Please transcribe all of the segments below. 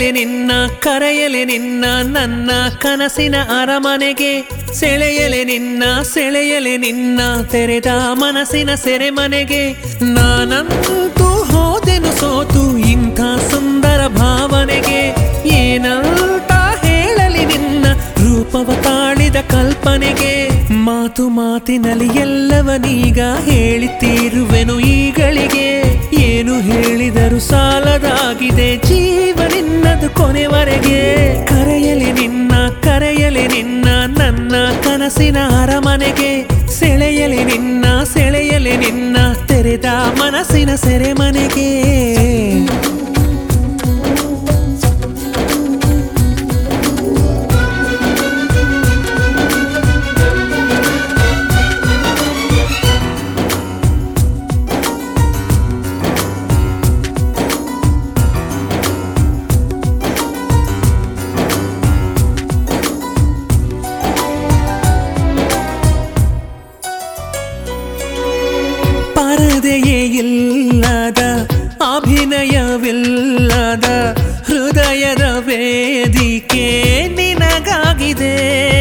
ಕರೆಯಲೆ ನಿನ್ನ ಕರೆಯಲೆ ನಿನ್ನ ನನ್ನ ಕನಸಿನ ಅರಮನೆಗೆ ಸೆಳೆಯಲೆ ನಿನ್ನ ಸೆಳೆಯಲೆ ನಿನ್ನ ತೆರೆದ ಮನಸ್ಸಿನ ಸೆರೆಮನೆಗೆ ನಾನಂತೂ ಹೋದೆನು ಸೋತು ಇಂಥ ಸುಂದರ ಭಾವನೆಗೆ ಏನಂತ ಹೇಳಲಿ ನಿನ್ನ ರೂಪವ ತಾಳಿದ ಕಲ್ಪನೆಗೆ ಮಾತು ಮಾತಿನಲ್ಲಿ ಎಲ್ಲವನೀಗ ಹೇಳಿತೀರುವೆನು ಈಗಳಿಗೆ ಏನು ಹೇಳಿದರು ಸಾಲದಾಗಿದೆ ಜೀವ ನಿನ್ನದು ಕೊನೆವರೆಗೆ ಕರೆಯಲಿ ನಿನ್ನ ಕರೆಯಲಿ ನಿನ್ನ ನನ್ನ ಕನಸಿನ ಅರಮನೆಗೆ ಸೆಳೆಯಲಿ ನಿನ್ನ ಸೆಳೆಯಲಿ ನಿನ್ನ ತೆರೆದ ಮನಸ್ಸಿನ ಸೆರೆಮನೆಗೆ ಪರದೆಯೇ ಇಲ್ಲದ ಅಭಿನಯವಿಲ್ಲದ ಹೃದಯದ ವೇದಿಕೆ ನಿನಗಾಗಿದೆ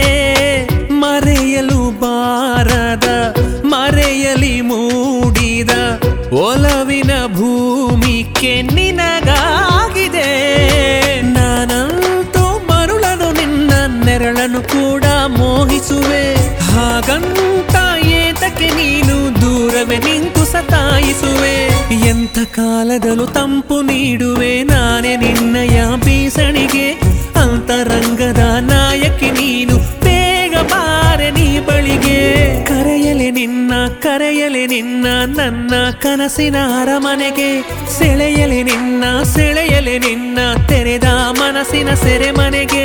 ಮರೆಯಲು ಬಾರದ ಮರೆಯಲಿ ಮೂಡಿದ ಒಲವಿನ ಭೂಮಿಕೆ ನಿನಗಾಗಿದೆ ನಾನಂತೂ ಮರುಳನು ನಿನ್ನ ನೆರಳನ್ನು ಕೂಡ ಮೋಹಿಸುವೆ ಹಾಗಂತ ಏತಕ್ಕೆ ನೀನು ದೂರವೇ ನಿಂತು ಸತಾಯಿಸುವೆ ಎಂಥ ಕಾಲದಲ್ಲೂ ತಂಪು ನೀಡುವೆ ನಾನೇ ನಿನ್ನಯ ಬೀಸಣಿಗೆ ಅಂತರಂಗದ ನಾಯಕಿ ನೀನು ಬೇಗ ಬಾರೆ ನೀ ಬಳಿಗೆ ಕರೆಯಲೆ ನಿನ್ನ ಕರೆಯಲೆ ನಿನ್ನ ನನ್ನ ಕನಸಿನ ಅರಮನೆಗೆ ಸೆಳೆಯಲೆ ನಿನ್ನ ಸೆಳೆಯಲೆ ನಿನ್ನ ತೆರೆದ ಮನಸ್ಸಿನ ಸೆರೆಮನೆಗೆ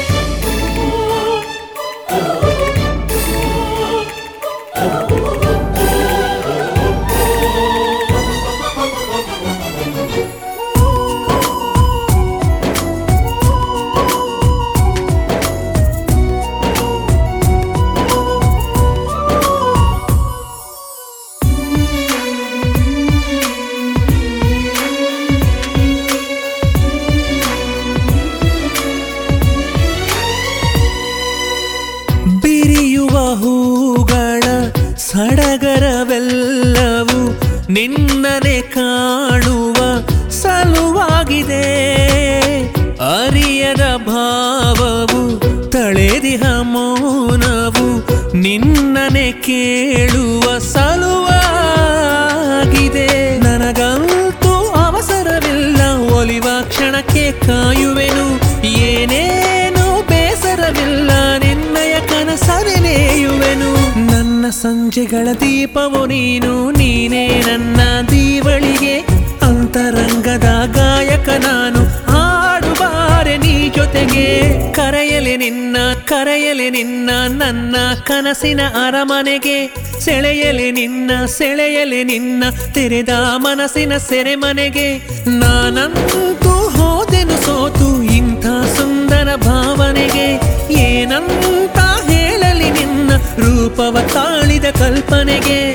ಬಿರಿಯುವ ಹೂಗಳ ಸಡಗರವೆಲ್ಲವೂ ನಿನ್ನನೆ ಕಾಣುವ ಸಲುವಾಗಿದೆ ಅರಿಯದ ಭಾವವು ತಳೆದಿಹ ಮೌನವು ನಿನ್ನನೆ ಕೇಳುವ ಸಲುವಾಗಿದೆ ನನಗಂತೂ ಅವಸರವಿಲ್ಲ ಒಲಿವ ಕ್ಷಣಕ್ಕೆ ಕಾಯುವೆನು ಏನೇನು ಬೇಸರವಿಲ್ಲ ನಿನ್ನಯ ಕನಸನೆಯುವೆನು ನನ್ನ ಸಂಜೆಗಳ ದೀಪವು ನೀನು ನೀನೇ ನನ್ನ ದೀವಳಿಗೆ ಅಂತರಂಗದ ಗಾಯಕ ನಾನು ಹಾಡುಬಾರೆ ನೀ ಜೊತೆಗೆ ಕರೆಯಲೆ ನಿನ್ನ ಕರೆಯಲೆ ನಿನ್ನ ನನ್ನ ಕನಸಿನ ಅರಮನೆಗೆ ಸೆಳೆಯಲೆ ನಿನ್ನ ಸೆಳೆಯಲೆ ನಿನ್ನ ತೆರೆದ ಮನಸ್ಸಿನ ಸೆರೆಮನೆಗೆ ನಾನಂತೂ ಹೋದೆನು ಸೋತು ಇಂಥ ಸುಂದರ ಭಾವನೆಗೆ ಏನಂತ ಹೇಳಲಿ ನಿನ್ನ ರೂಪವ ತಾಳಿದ ಕಲ್ಪನೆಗೆ